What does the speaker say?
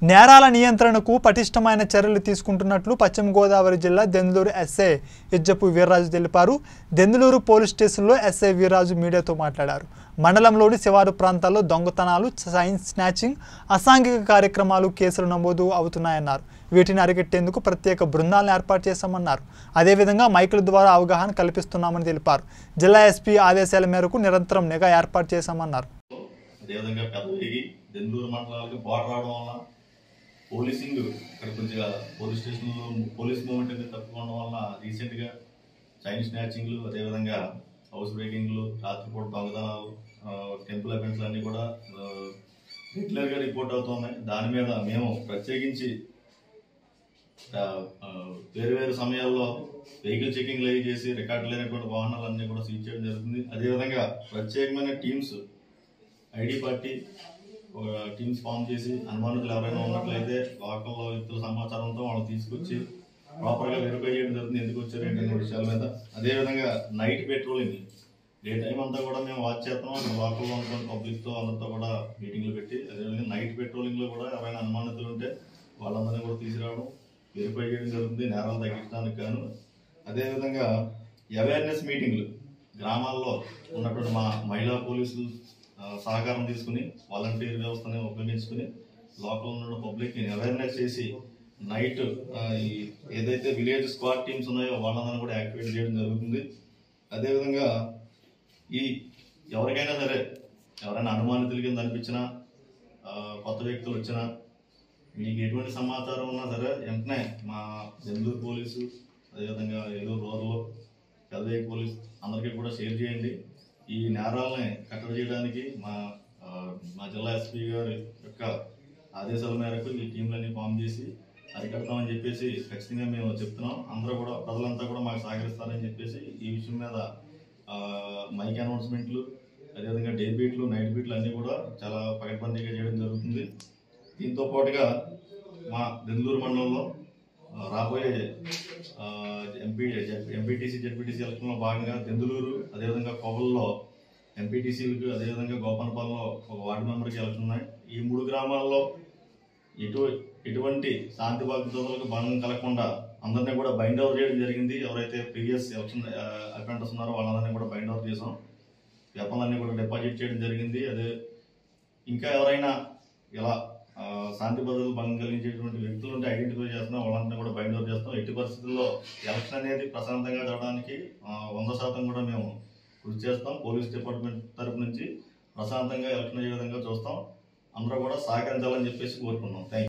నేరాల నియంత్రణకు పటిష్టమైన చర్యలు తీసుకుంటున్నట్లు పశ్చిమ గోదావరి జిల్లా దెందులూరు ఎస్ఐ ఇజ్జపు వీర్రాజు తెలిపారు దెందులూరు పోలీస్ స్టేషన్లో ఎస్ఐ వీర్రాజు మీడియాతో మాట్లాడారు మండలంలోని శివారు ప్రాంతాల్లో దొంగతనాలు సైన్ స్నాచింగ్ అసాంఘిక కార్యక్రమాలు కేసులు నమోదు అవుతున్నాయన్నారు వీటిని అరికట్టేందుకు ప్రత్యేక బృందాలను ఏర్పాటు చేశామన్నారు అదేవిధంగా మైకుల ద్వారా అవగాహన కల్పిస్తున్నామని తెలిపారు జిల్లా ఎస్పీ ఆదేశాల మేరకు నిరంతరం నిఘా ఏర్పాటు చేశామన్నారు అదేవిధంగా పెద్దవేగి దెందూరు మండలాలకు బార్డర్ రావడం వల్ల పోలీసింగ్ ఇక్కడ కొద్దిగా పోలీస్ స్టేషన్లో పోలీస్ మూవ్మెంట్ అనేది తక్కువ ఉండడం వల్ల రీసెంట్గా చైన్ స్నాచింగ్లు అదేవిధంగా హౌస్ బ్రేకింగ్లు రాత్రిపూట దొంగతనాలు టెంపుల్ అఫెన్స్లు అన్నీ కూడా రెగ్యులర్గా రిపోర్ట్ అవుతున్నాయి దాని మీద మేము ప్రత్యేకించి ఆ, ఆ, వేరు వేరు సమయాల్లో వెహికల్ చెకింగ్లు అవి చేసి రికార్డు లేనటువంటి వాహనాలన్నీ కూడా సీజ్ చేయడం జరుగుతుంది అదేవిధంగా ప్రత్యేకమైన టీమ్స్ ఐడి పార్టీ ఒక టీమ్స్ ఫామ్ చేసి అనుమానితులు ఎవరైనా ఉన్నట్లయితే లోకల్లో వ్యక్తుల సమాచారంతో వాళ్ళని తీసుకొచ్చి ప్రాపర్గా వెరిఫై చేయడం జరుగుతుంది ఎందుకు వచ్చారు ఏంటనే విషయాల మీద అదేవిధంగా నైట్ పెట్రోలింగ్ డే టైం అంతా కూడా మేము వాచ్ చేస్తున్నాం అక్కడ లోకల్లో ఉన్నటువంటి పబ్లిక్తో అందరితో కూడా మీటింగ్లు పెట్టి అదేవిధంగా నైట్ పెట్రోలింగ్లో కూడా ఎవరైనా అనుమానితులు ఉంటే వాళ్ళందరినీ కూడా తీసుకురావడం వెరిఫై చేయడం జరుగుతుంది నేరాలు తగ్గించడానికి గాను అదేవిధంగా అవేర్నెస్ మీటింగ్లు గ్రామాల్లో ఉన్నటువంటి మా మహిళా పోలీసులు ఆ, సహకారం తీసుకుని వాలంటీర్ వ్యవస్థని ఉపయోగించుకుని లోకల్ ఉన్న పబ్లిక్ ని అవేర్నెస్ చేసి నైట్ ఈ ఏదైతే విలేజ్ స్క్వాడ్ టీమ్స్ ఉన్నాయో వాళ్ళందరినీ కూడా యాక్టివేట్ చేయడం జరుగుతుంది అదేవిధంగా ఈ ఎవరికైనా సరే ఎవరైనా అనుమానితుల కింద అనిపించినా ఆ, కొత్త వ్యక్తులు వచ్చినా మీకు ఎటువంటి సమాచారం ఉన్నా సరే వెంటనే మా నెల్లూరు పోలీసు అదేవిధంగా ఏలూరు రూరల్ పెదవేగి పోలీస్ అందరికీ కూడా షేర్ చేయండి ఈ నేరాలని కట్టడి చేయడానికి మా ఆ, మా జిల్లా ఎస్పీ గారి యొక్క ఆదేశాల మేరకు ఈ టీంలన్నీ ఫామ్ చేసి అరికడతామని చెప్పేసి ఖచ్చితంగా మేము చెప్తున్నాం అందరూ కూడా ప్రజలంతా కూడా మాకు సహకరిస్తారని చెప్పేసి ఈ విషయం మీద ఆ, మైక్ అనౌన్స్మెంట్లు అదేవిధంగా డే బీట్లు నైట్ బీట్లు అన్నీ కూడా చాలా పకడ్బందీగా చేయడం జరుగుతుంది దీంతో పాటుగా మా దెందులూరు మండలంలో ఆ, రాబోయే ఎంపీ ఎంపీటీసీ జెడ్పీటీసీ ఎలక్షన్లో భాగంగా దెందులూరు అదేవిధంగా కోవల్లో ఎంపీటీసీలకు అదేవిధంగా గోపనపాలెంలో ఒక వార్డు మెంబర్కి ఎలక్షన్ ఉన్నాయి ఈ మూడు గ్రామాల్లో ఎటు ఎటువంటి శాంతి భద్రతలకు భంగం కలగకుండా అందరినీ కూడా బైండ్ ఓవర్ చేయడం జరిగింది ఎవరైతే ప్రీవియస్ ఎలక్షన్ అటెండర్స్ ఉన్నారో వాళ్ళందరినీ కూడా బైండ్ ఓవర్ చేసాం వెపన్లన్నీ కూడా డిపాజిట్ చేయడం జరిగింది అదే ఇంకా ఎవరైనా ఇలా ఆ, శాంతి భద్రతలు భంగం కలిగించేటువంటి వ్యక్తులు ఉంటే ఐడెంటిఫై చేస్తున్నాం వాళ్ళంతా కూడా బైండ్ ఓవర్ చేస్తాం ఎట్టి పరిస్థితుల్లో ఎలక్షన్ అనేది ప్రశాంతంగా జరగడానికి ఆ, వంద శాతం కూడా మేము కృషి చేస్తాం పోలీస్ డిపార్ట్మెంట్ తరపు నుంచి ప్రశాంతంగా ఎలక్షన్ అయ్యే విధంగా చూస్తాం అందరూ కూడా సహకరించాలని చెప్పేసి కోరుకున్నాం థ్యాంక్